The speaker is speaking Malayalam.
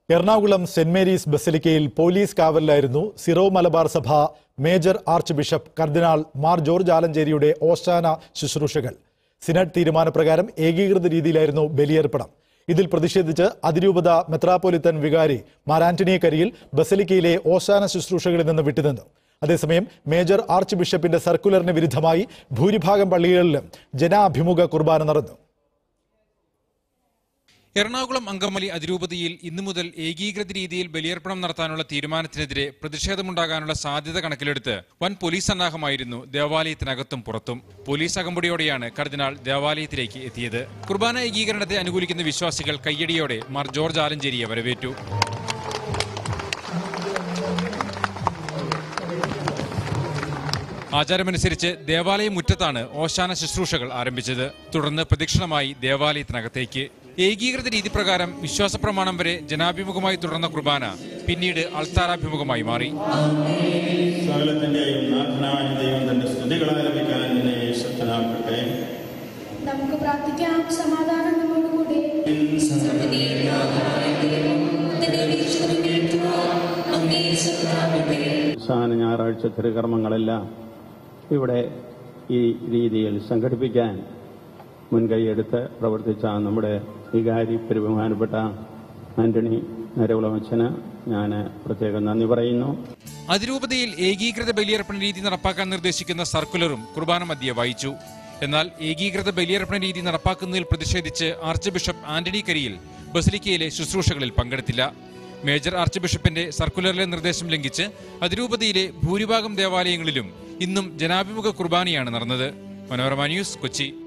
എറണാകുളം സെന്റ് മേരീസ് ബസലിക്കയിൽ പോലീസ് കാവലിലായിരുന്നു സിറോ മലബാർ സഭ മേജർ ആർച്ച് ബിഷപ്പ് കർദിനാൾ മാർ ജോർജ് ആലഞ്ചേരിയുടെ ഓശാന ശുശ്രൂഷകൾ സിനഡ് തീരുമാനപ്രകാരം ഏകീകൃത രീതിയിലായിരുന്നു ബലിയർപ്പണം ഇതിൽ പ്രതിഷേധിച്ച് അതിരൂപത മെത്രാപ്പോലിത്തൻ വികാരി മാർ ആന്റണി കരിയിൽ ബസലിക്കയിലെ ഓശാന ശുശ്രൂഷകളിൽ നിന്ന് വിട്ടുനിന്നു അതേസമയം മേജർ ആർച്ച് ബിഷപ്പിന്റെ സർക്കുലറിന് വിരുദ്ധമായി ഭൂരിഭാഗം പള്ളികളിലും ജനാഭിമുഖ കുർബാന നടന്നു എറണാകുളം അങ്കമലി അതിരൂപതയിൽ ഇന്നു മുതൽ ഏകീകൃത രീതിയിൽ ബലിയർപ്പണം നടത്താനുള്ള തീരുമാനത്തിനെതിരെ പ്രതിഷേധമുണ്ടാകാനുള്ള സാധ്യത കണക്കിലെടുത്ത് വൻ പോലീസ് സന്നാഹമായിരുന്നു ദേവാലയത്തിനകത്തും പുറത്തും പോലീസ് അകമ്പടിയോടെയാണ് കർദിനാൾ ദേവാലയത്തിലേക്ക് എത്തിയത് കുർബാന ഏകീകരണത്തെ അനുകൂലിക്കുന്ന വിശ്വാസികൾ കയ്യടിയോടെ മാർ ജോർജ് ആലഞ്ചേരിയെ വരവേറ്റു ആചാരമനുസരിച്ച് ദേവാലയ മുറ്റത്താണ് ഓശാന ശുശ്രൂഷകൾ ആരംഭിച്ചത് തുടർന്ന് പ്രദക്ഷിണമായി ദേവാലയത്തിനകത്തേക്ക് ഏകീകൃത രീതി പ്രകാരം വിശ്വാസ പ്രമാണം വരെ ജനാഭിമുഖമായി തുടർന്ന കുർബാന പിന്നീട് അൾത്താരാഭിമുഖമായി മാറി സകലത്തിന്റെയും നാഥനായ ദൈവം തന്റെ സ്തുതികൾ ആലപിക്കാൻ നിന്നെ ശക്തനാക്കട്ടെ നമുക്ക് പ്രാർത്ഥിക്കാം സമാധാനം നമ്മോടുകൂടെ അവസാന ഞായറാഴ്ച തിരുകർമ്മങ്ങളെല്ലാം ഇവിടെ ഈ രീതിയിൽ സംഘടിപ്പിക്കാൻ മുൻകൈയെടുത്ത് പ്രവർത്തിച്ച നമ്മുടെ വികാരി പെരുബഹുമാനപ്പെട്ട ആന്റണി നരകുളമച്ചന് ഞാൻ പ്രത്യേകം നന്ദി പറയുന്നു അതിരൂപതയിൽ ഏകീകൃത ബലിയർപ്പണ രീതി നടപ്പാക്കാൻ നിർദ്ദേശിക്കുന്ന സർക്കുലറും കുർബാന മധ്യേ വായിച്ചു എന്നാൽ ഏകീകൃത ബലിയർപ്പണ രീതി നടപ്പാക്കുന്നതിൽ പ്രതിഷേധിച്ച് ആർച്ച് ബിഷപ്പ് ആന്റണി കരിയിൽ ബസലിക്കയിലെ ശുശ്രൂഷകളിൽ പങ്കെടുത്തില്ല മേജർ ആർച്ച് ബിഷപ്പിന്റെ സർക്കുലറിലെ നിർദ്ദേശം ലംഘിച്ച് അതിരൂപതയിലെ ഭൂരിഭാഗം ദേവാലയങ്ങളിലും ഇന്നും ജനാഭിമുഖ കുർബാനയാണ് നടന്നത് മനോരമ ന്യൂസ് കൊച്ചി